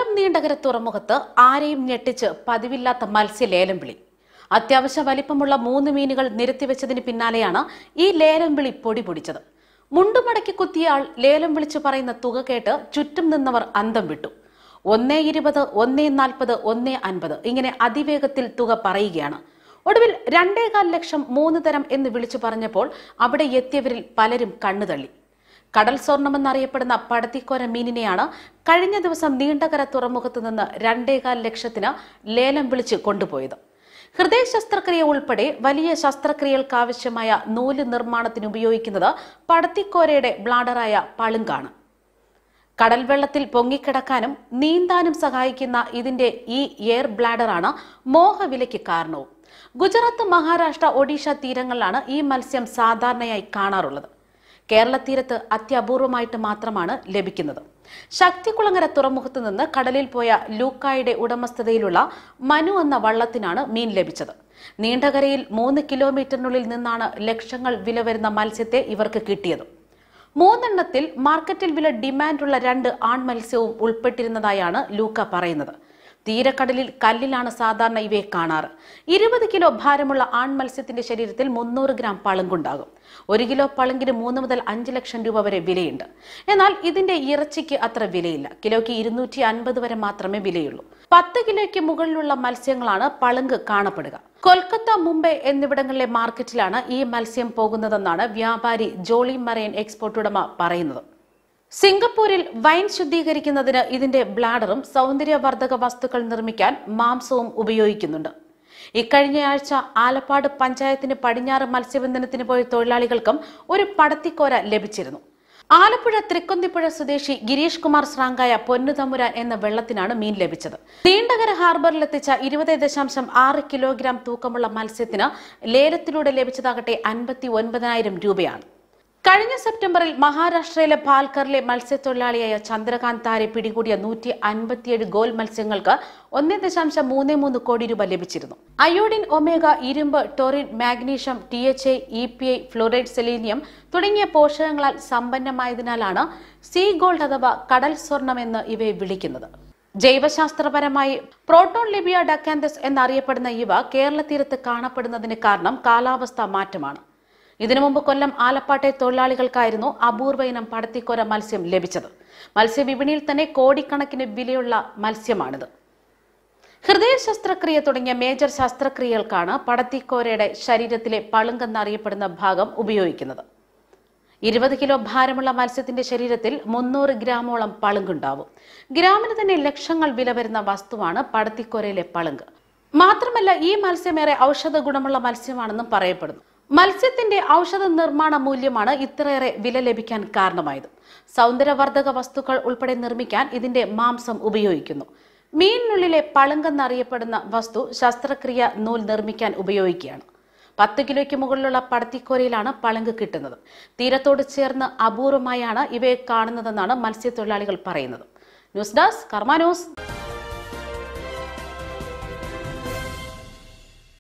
കൊല്ലം നീണ്ടകര തുറമുഖത്ത് ആരെയും ഞെട്ടിച്ച് പതിവില്ലാത്ത മത്സ്യ ലേലം വിളി അത്യാവശ്യ വലിപ്പമുള്ള മൂന്ന് മീനുകൾ നിരത്തിവെച്ചതിന് പിന്നാലെയാണ് ഈ ലേലം വിളി പൊടി പൊടിച്ചത് മുണ്ടുമടക്കി കുത്തിയ ആൾ ലേലം വിളിച്ചു പറയുന്ന തുക കേട്ട് ചുറ്റും നിന്നവർ അന്തം വിട്ടു ഒന്നേ ഇരുപത് ഒന്നേ നാൽപ്പത് ഒന്നേ അൻപത് ഇങ്ങനെ അതിവേഗത്തിൽ തുക പറയുകയാണ് ഒടുവിൽ രണ്ടേകാൽ ലക്ഷം മൂന്ന് തരം എന്ന് വിളിച്ചു പറഞ്ഞപ്പോൾ അവിടെ എത്തിയവരിൽ പലരും കണ്ണുതള്ളി കടൽ സ്വർണമെന്നറിയപ്പെടുന്ന പടത്തിക്കോര മീനിനെയാണ് കഴിഞ്ഞ ദിവസം നീണ്ടകര തുറമുഖത്ത് നിന്ന് രണ്ടേകാൽ ലക്ഷത്തിന് ലേലം വിളിച്ച് കൊണ്ടുപോയത് ഹൃദയ ശസ്ത്രക്രിയ ഉൾപ്പെടെ വലിയ ശസ്ത്രക്രിയകൾക്കാവശ്യമായ നൂല് നിർമ്മാണത്തിന് ഉപയോഗിക്കുന്നത് പടത്തിക്കോരയുടെ ബ്ലാഡറായ പളുങ്കാണ് കടൽ വെള്ളത്തിൽ പൊങ്ങിക്കിടക്കാനും നീന്താനും സഹായിക്കുന്ന ഇതിന്റെ ഈ എയർ ബ്ലാഡറാണ് മോഹവിലയ്ക്ക് കാരണവും ഗുജറാത്ത് മഹാരാഷ്ട്ര ഒഡീഷ തീരങ്ങളിലാണ് ഈ മത്സ്യം സാധാരണയായി കാണാറുള്ളത് കേരള തീരത്ത് അത്യപൂർവമായിട്ട് മാത്രമാണ് ലഭിക്കുന്നത് ശക്തികുളങ്ങര തുറമുഖത്ത് നിന്ന് കടലിൽ പോയ ലൂക്കായുടെ ഉടമസ്ഥതയിലുള്ള മനു എന്ന വള്ളത്തിനാണ് മീൻ ലഭിച്ചത് നീണ്ടകരയിൽ മൂന്ന് കിലോമീറ്ററിനുള്ളിൽ നിന്നാണ് ലക്ഷങ്ങൾ വില വരുന്ന മത്സ്യത്തെ ഇവർക്ക് കിട്ടിയത് മൂന്നെണ്ണത്തിൽ മാർക്കറ്റിൽ വില ഡിമാൻഡുള്ള രണ്ട് ആൺ മത്സ്യവും ഉൾപ്പെട്ടിരുന്നതായാണ് ലൂക്ക പറയുന്നത് തീരക്കടലിൽ കല്ലിലാണ് സാധാരണ ഇവയെ കാണാറ് ഇരുപത് കിലോ ഭാരമുള്ള ആൺ മത്സ്യത്തിന്റെ ശരീരത്തിൽ മുന്നൂറ് ഗ്രാം പളുങ്കുണ്ടാകും ഒരു കിലോ പളുങ്കിന് മൂന്ന് മുതൽ അഞ്ച് ലക്ഷം രൂപ വരെ വിലയുണ്ട് എന്നാൽ ഇതിന്റെ ഇറച്ചിക്ക് അത്ര വിലയില്ല കിലോയ്ക്ക് ഇരുന്നൂറ്റി അൻപത് വരെ മാത്രമേ വിലയുള്ളൂ പത്ത് കിലോയ്ക്ക് മുകളിലുള്ള മത്സ്യങ്ങളാണ് പളുങ്ക് കാണപ്പെടുക കൊൽക്കത്ത മുംബൈ എന്നിവിടങ്ങളിലെ മാർക്കറ്റിലാണ് ഈ മത്സ്യം പോകുന്നതെന്നാണ് വ്യാപാരി ജോളി മറൈൻ എക്സ്പോർട്ട് ഉടമ പറയുന്നത് സിംഗപ്പൂരിൽ വൈൻ ശുദ്ധീകരിക്കുന്നതിന് ഇതിന്റെ ബ്ലാഡറും സൗന്ദര്യവർദ്ധക വസ്തുക്കൾ നിർമ്മിക്കാൻ മാംസവും ഉപയോഗിക്കുന്നുണ്ട് ഇക്കഴിഞ്ഞയാഴ്ച ആലപ്പാട് പഞ്ചായത്തിന് പടിഞ്ഞാറ് മത്സ്യബന്ധനത്തിന് പോയ തൊഴിലാളികൾക്കും ഒരു പടത്തിക്കോര ലഭിച്ചിരുന്നു ആലപ്പുഴ തൃക്കൊന്തിപ്പുഴ സ്വദേശി ഗിരീഷ് കുമാർ ശ്രാങ്കായ പൊന്നുതമ്പുരാൻ എന്ന വെള്ളത്തിനാണ് മീൻ ലഭിച്ചത് നീണ്ടകര ഹാർബറിലെത്തിച്ച ഇരുപത് ദശാംശം ആറ് കിലോഗ്രാം തൂക്കമുള്ള മത്സ്യത്തിന് ലേലത്തിലൂടെ ലഭിച്ചതാകട്ടെ അൻപത്തി ഒൻപതിനായിരം രൂപയാണ് കഴിഞ്ഞ സെപ്റ്റംബറിൽ മഹാരാഷ്ട്രയിലെ പാൽക്കറിലെ മത്സ്യത്തൊഴിലാളിയായ ചന്ദ്രകാന്ത് താരെ പിടികൂടിയ നൂറ്റി അൻപത്തിയേഴ് ഗോൾ മത്സ്യങ്ങൾക്ക് ഒന്നേ ദശാംശം മൂന്ന് മൂന്ന് കോടി രൂപ ലഭിച്ചിരുന്നു അയോഡിൻ ഒമേഗ ഇരുമ്പ് taurine magnesium T H I E P I fluoride selenium തുടങ്ങിയ പോഷകങ്ങളാൽ സമ്പന്നമായതിനാലാണ് സീ ഗോൾഡ് അഥവാ കടൽ സ്വർണം എന്ന് ഇവയെ വിളിക്കുന്നത് ജൈവശാസ്ത്രപരമായി പ്രോട്ടോൺ ലിബിയ ഡക്കാന്തസ് എന്നറിയപ്പെടുന്ന ഇവ കേരള തീരത്ത് കാണപ്പെടുന്നതിന് കാരണം കാലാവസ്ഥാ മാറ്റമാണ് ഇതിനു മുമ്പ് കൊല്ലം ആലപ്പാട്ടെ തൊഴിലാളികൾക്കായിരുന്നു അപൂർവ ഇനം പടത്തിക്കോര മത്സ്യം ലഭിച്ചത് മത്സ്യവിപണിയിൽ തന്നെ കോടിക്കണക്കിന് വിലയുള്ള മത്സ്യമാണിത് ഹൃദയ ശസ്ത്രക്രിയ തുടങ്ങിയ മേജർ ശസ്ത്രക്രിയകൾക്കാണ് പടത്തിക്കോരയുടെ ശരീരത്തിലെ പളുങ്കെന്നറിയപ്പെടുന്ന ഭാഗം ഉപയോഗിക്കുന്നത് ഇരുപത് കിലോ ഭാരമുള്ള മത്സ്യത്തിന്റെ ശരീരത്തിൽ മുന്നൂറ് ഗ്രാമോളം പളുങ്കുണ്ടാവും ഗ്രാമിന് തന്നെ ലക്ഷങ്ങൾ വില വരുന്ന വസ്തുവാണ് പടത്തിക്കോരയിലെ പളുങ്ക് മാത്രമല്ല ഈ മത്സ്യമേറെ ഔഷധ ഗുണമുള്ള മത്സ്യമാണെന്നും പറയപ്പെടുന്നു മത്സ്യത്തിന്റെ ഔഷധ നിർമ്മാണ മൂല്യമാണ് ഇത്രയേറെ വില ലഭിക്കാൻ കാരണമായത് സൗന്ദര്യവർദ്ധക വസ്തുക്കൾ ഉൾപ്പെടെ നിർമ്മിക്കാൻ ഇതിന്റെ മാംസം ഉപയോഗിക്കുന്നു മീനിനുള്ളിലെ പളുങ്കെന്നറിയപ്പെടുന്ന വസ്തു ശസ്ത്രക്രിയ നൂൽ നിർമ്മിക്കാൻ ഉപയോഗിക്കുകയാണ് പത്ത് കിലോയ്ക്ക് മുകളിലുള്ള പടത്തിക്കോരയിലാണ് പളുങ്ക് കിട്ടുന്നത് തീരത്തോട് ചേർന്ന് അപൂർവമായാണ് ഇവയെ കാണുന്നതെന്നാണ് മത്സ്യത്തൊഴിലാളികൾ പറയുന്നത് ന്യൂസ് ഡെസ്ക് കർമ്മ ന്യൂസ്